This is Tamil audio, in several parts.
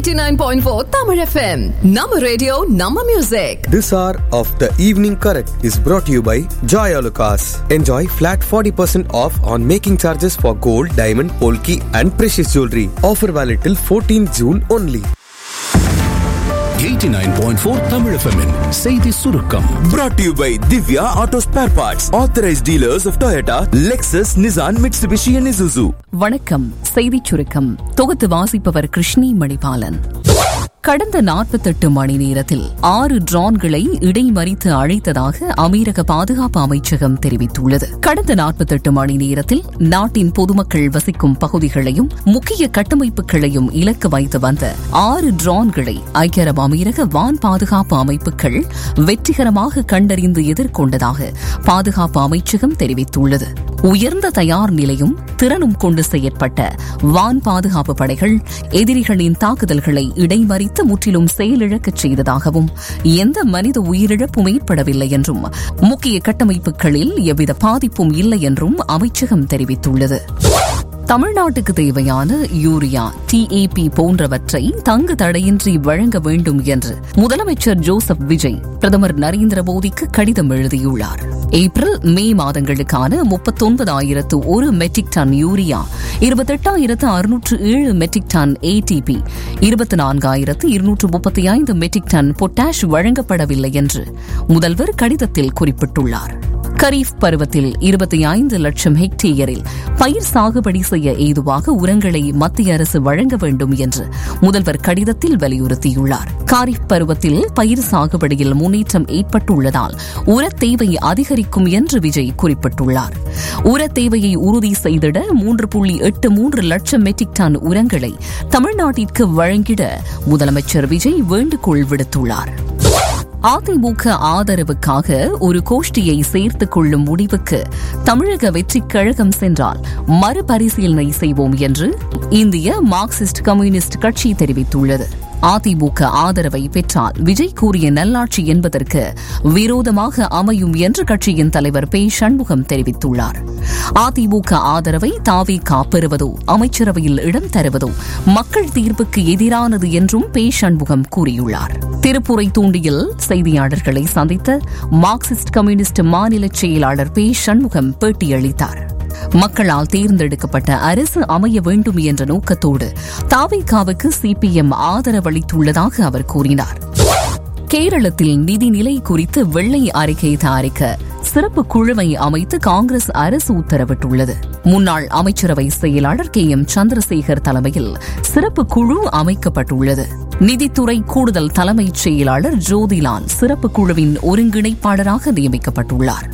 89.4 Tamil FM. Nama radio, Nama music. This hour of the evening correct is brought to you by Joy Alucas. Enjoy flat 40% off on making charges for gold, diamond, polki and precious jewelry. Offer valid till 14 June only. 89.4 Tamil FM -இன் செய்தி சுருக்கம் Brought to you by Divya Auto Spare Parts, authorized dealers of Toyota, Lexus, Nissan, Mitsubishi, and Isuzu. வணக்கம் செய்திச் சுருக்கம் தொகுத்து வாசிப்பவர் கிருஷ்ணி மணிபாலன் கடந்த நாற்பத்தெட்டு மணி நேரத்தில் ஆறு ட்ரோன்களை இடைமறித்து அழைத்ததாக அமீரக பாதுகாப்பு அமைச்சகம் தெரிவித்துள்ளது கடந்த நாற்பத்தெட்டு மணி நேரத்தில் நாட்டின் பொதுமக்கள் வசிக்கும் பகுதிகளையும் முக்கிய கட்டமைப்புகளையும் இலக்கு வைத்து வந்த ஆறு ட்ரோன்களை ஐக்கிய அரபு அமீரக வான் பாதுகாப்பு அமைப்புகள் வெற்றிகரமாக கண்டறிந்து எதிர்கொண்டதாக பாதுகாப்பு அமைச்சகம் தெரிவித்துள்ளது உயர்ந்த தயார் நிலையும் திறனும் கொண்டு செயற்பட்ட வான் பாதுகாப்பு படைகள் எதிரிகளின் தாக்குதல்களை இடைமறித்து முற்றிலும் செயலிழக்கச் செய்ததாகவும் எந்த மனித உயிரிழப்பும் ஏற்படவில்லை என்றும் முக்கிய கட்டமைப்புகளில் எவ்வித பாதிப்பும் இல்லை என்றும் அமைச்சகம் தெரிவித்துள்ளது தமிழ்நாட்டுக்கு தேவையான யூரியா டிஏபி போன்றவற்றை தங்கு தடையின்றி வழங்க வேண்டும் என்று முதலமைச்சர் ஜோசப் விஜய் பிரதமர் நரேந்திர மோடிக்கு கடிதம் எழுதியுள்ளார் ஏப்ரல் மே மாதங்களுக்கான முப்பத்தொன்பதாயிரத்து ஒரு மெட்ரிக் டன் யூரியா இருபத்தெட்டாயிரத்து அறுநூற்று ஏழு மெட்ரிக் டன் ஏடிபி இருபத்தி நான்காயிரத்து இருநூற்று முப்பத்தி ஐந்து மெட்ரிக் டன் பொட்டாஷ் வழங்கப்படவில்லை என்று முதல்வர் கடிதத்தில் குறிப்பிட்டுள்ளார் கரீஃப் பருவத்தில் இருபத்தி ஐந்து லட்சம் ஹெக்டேயரில் பயிர் சாகுபடி செய்ய ஏதுவாக உரங்களை மத்திய அரசு வழங்க வேண்டும் என்று முதல்வர் கடிதத்தில் வலியுறுத்தியுள்ளார் காரிஃப் பருவத்தில் பயிர் சாகுபடியில் முன்னேற்றம் ஏற்பட்டுள்ளதால் உரத் தேவை அதிகரிக்கும் என்று விஜய் குறிப்பிட்டுள்ளார் உரத் தேவையை உறுதி செய்திட மூன்று புள்ளி எட்டு மூன்று லட்சம் மெட்ரிக் டன் உரங்களை தமிழ்நாட்டிற்கு வழங்கிட முதலமைச்சர் விஜய் வேண்டுகோள் விடுத்துள்ளார் அதிமுக ஆதரவுக்காக ஒரு கோஷ்டியை சேர்த்துக் கொள்ளும் முடிவுக்கு தமிழக வெற்றிக் கழகம் சென்றால் மறுபரிசீலனை செய்வோம் என்று இந்திய மார்க்சிஸ்ட் கம்யூனிஸ்ட் கட்சி தெரிவித்துள்ளது அதிமுக ஆதரவை பெற்றால் விஜய் கூறிய நல்லாட்சி என்பதற்கு விரோதமாக அமையும் என்று கட்சியின் தலைவர் பே சண்முகம் தெரிவித்துள்ளார் அதிமுக ஆதரவை தாவே காப்பெறுவதோ அமைச்சரவையில் இடம் தருவதோ மக்கள் தீர்ப்புக்கு எதிரானது என்றும் பே சண்முகம் கூறியுள்ளார் திருப்புரை தூண்டியில் செய்தியாளர்களை சந்தித்த மார்க்சிஸ்ட் கம்யூனிஸ்ட் மாநில செயலாளர் பே சண்முகம் பேட்டியளித்தார் மக்களால் தேர்ந்தெடுக்கப்பட்ட அரசு அமைய வேண்டும் என்ற நோக்கத்தோடு தாவேகாவுக்கு சிபிஎம் ஆதரவளித்துள்ளதாக அவர் கூறினார் கேரளத்தில் நிதிநிலை குறித்து வெள்ளை அறிக்கை தயாரிக்க சிறப்பு குழுவை அமைத்து காங்கிரஸ் அரசு உத்தரவிட்டுள்ளது முன்னாள் அமைச்சரவை செயலாளர் கே எம் சந்திரசேகர் தலைமையில் சிறப்பு குழு அமைக்கப்பட்டுள்ளது நிதித்துறை கூடுதல் தலைமைச் செயலாளர் ஜோதிலால் சிறப்பு குழுவின் ஒருங்கிணைப்பாளராக நியமிக்கப்பட்டுள்ளார்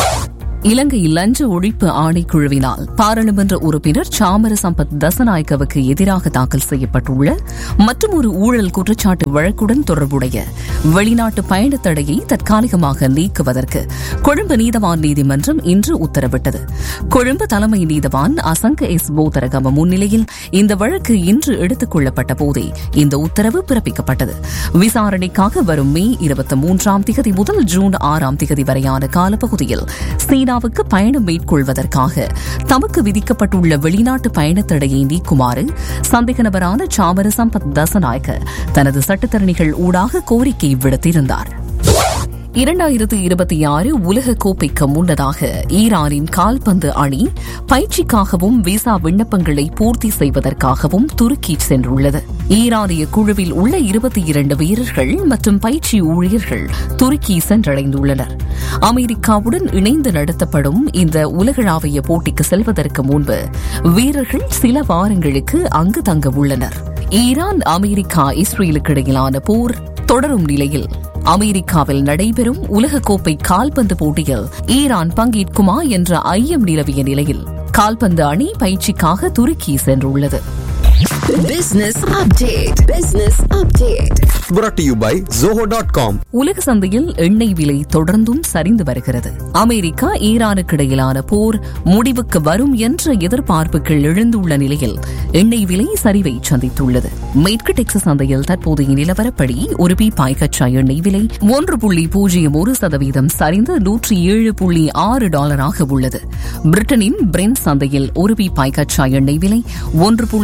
இலங்கை லஞ்ச ஒழிப்பு ஆணைக்குழுவினால் பாராளுமன்ற உறுப்பினர் சாமர சம்பத் தசநாயக்கவுக்கு எதிராக தாக்கல் செய்யப்பட்டுள்ள மற்றொரு ஊழல் குற்றச்சாட்டு வழக்குடன் தொடர்புடைய வெளிநாட்டு பயணத் தடையை தற்காலிகமாக நீக்குவதற்கு கொழும்பு நீதவான் நீதிமன்றம் இன்று உத்தரவிட்டது கொழும்பு தலைமை நீதவான் அசங்க எஸ் போதரகம முன்னிலையில் இந்த வழக்கு இன்று எடுத்துக் கொள்ளப்பட்ட போதே இந்த உத்தரவு பிறப்பிக்கப்பட்டது விசாரணைக்காக வரும் மே இருபத்தி மூன்றாம் திகதி முதல் ஜூன் ஆறாம் திகதி வரையான காலப்பகுதியில் சீனாவுக்கு பயணம் மேற்கொள்வதற்காக தமக்கு விதிக்கப்பட்டுள்ள வெளிநாட்டு பயணத் தடையை நீக்குமாறு சந்தேக நபரான சாமர சம்பத் தசநாயக்க தனது சட்டத்தரணிகள் ஊடாக கோரிக்கை விடுத்திருந்தார் இரண்டாயிரத்து இருபத்தி ஆறு உலக கோப்பைக்கு முன்னதாக ஈரானின் கால்பந்து அணி பயிற்சிக்காகவும் விசா விண்ணப்பங்களை பூர்த்தி செய்வதற்காகவும் துருக்கி சென்றுள்ளது ஈரானிய குழுவில் உள்ள இருபத்தி இரண்டு வீரர்கள் மற்றும் பயிற்சி ஊழியர்கள் துருக்கி சென்றடைந்துள்ளனர் அமெரிக்காவுடன் இணைந்து நடத்தப்படும் இந்த உலகளாவிய போட்டிக்கு செல்வதற்கு முன்பு வீரர்கள் சில வாரங்களுக்கு அங்கு தங்க உள்ளனர் ஈரான் அமெரிக்கா இஸ்ரேலுக்கு இடையிலான போர் தொடரும் நிலையில் அமெரிக்காவில் நடைபெறும் உலகக்கோப்பை கால்பந்து போட்டியில் ஈரான் பங்கேற்குமா என்ற ஐயம் நிலவிய நிலையில் கால்பந்து அணி பயிற்சிக்காக துருக்கி சென்றுள்ளது Business update. Business update. Brought to you by Zoho.com. உலக சந்தையில் எண்ணெய் விலை தொடர்ந்தும் சரிந்து வருகிறது அமெரிக்கா ஈரானுக்கு இடையிலான போர் முடிவுக்கு வரும் என்ற எதிர்பார்ப்புகள் எழுந்துள்ள நிலையில் எண்ணெய் விலை சரிவை சந்தித்துள்ளது மேற்கு டெக்சஸ் சந்தையில் தற்போதைய நிலவரப்படி ஒரு பீப்பாய் கச்சா எண்ணெய் விலை ஒன்று புள்ளி பூஜ்ஜியம் ஒரு சதவீதம் சரிந்து நூற்றி ஏழு புள்ளி ஆறு டாலராக உள்ளது பிரிட்டனின் பிரெண்ட் சந்தையில் ஒரு பீப்பாய் கச்சா எண்ணெய் விலை ஒன்று புள்ளி நான்கு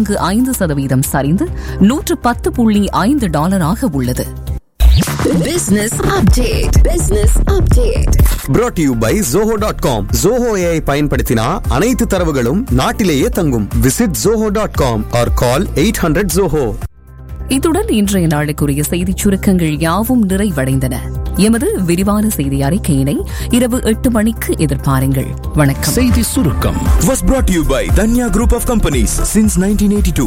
நான்கு ஐந்து சதவீதம் சரிந்து நூற்று பத்து புள்ளி ஐந்து டாலராக உள்ளது Business update. Business update. brought to you by zoho.com zoho ai பயன்படுத்தினா அனைத்து தரவுகளும் நாட்டிலேயே தங்கும் visit zoho.com or call 800 zoho இத்துடன் இன்றைய நாளுக்குரிய செய்திச் சுருக்கங்கள் யாவும் நிறைவடைந்தன எமது விரிவான செய்தி அறிக்கையினை இரவு எட்டு மணிக்கு எதிர்பாருங்கள் வணக்கம் செய்தி சுருக்கம் Was brought to you by Danya Group of Companies since 1982.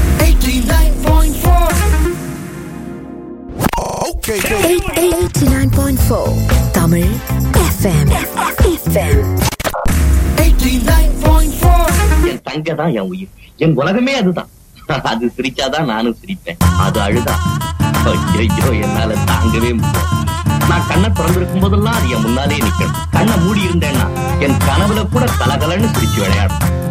Eight- eight- 89.4 Tamil FM. FM. என் தங்க தான் என் உயிர் என் உலகமே அதுதான் அது சிரிச்சாதான் நானும் சிரிப்பேன் அது அழுதா ஐயோ என்னால தாங்கவே முடியாது நான் கண்ணை திறந்திருக்கும் போதெல்லாம் அது என் முன்னாலே நிக்கணும் கண்ணை மூடி இருந்தேன்னா என் கனவுல கூட கலகலன்னு சிரிச்சு விளையாடும்